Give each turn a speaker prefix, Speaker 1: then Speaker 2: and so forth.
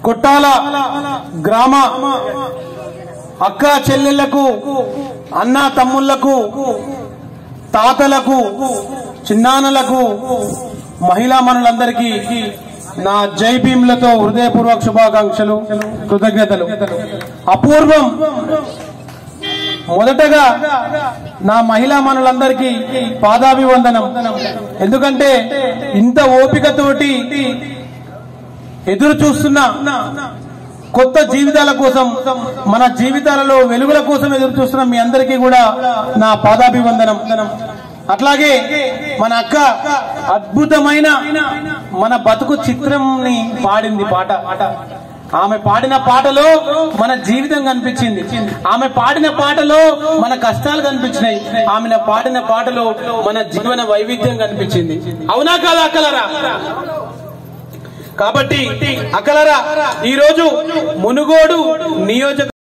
Speaker 1: కొట్టాల గ్రామ అక్క చెల్లెళ్లకు అన్న తమ్ముళ్లకు తాతలకు చిన్నాన్నలకు మహిళా మనులందరికీ నా జై భీమ్లతో హృదయపూర్వక శుభాకాంక్షలు కృతజ్ఞతలు అపూర్వం మొదటగా నా మహిళా మనులందరికీ పాదాభివందనం ఎందుకంటే ఇంత ఓపికతోటి ఎదురు చూస్తున్న కొత్త జీవితాల కోసం మన జీవితాలలో వెలుగుల కోసం ఎదురు చూస్తున్న మీ అందరికీ కూడా నా పాదాభివందనం అట్లాగే మన అక్క అద్భుతమైన మన బతుకు చిత్రంని పాడింది పాట ఆమె పాడిన పాటలో మన జీవితం కనిపించింది ఆమె పాడిన పాటలో మన కష్టాలు కనిపించినాయి ఆమె పాడిన పాటలో మన జీవన వైవిధ్యం కనిపించింది అవునా కాదా అక్కలరా కాబట్టి అక్కలరా ఈ రోజు మునుగోడు నియోజక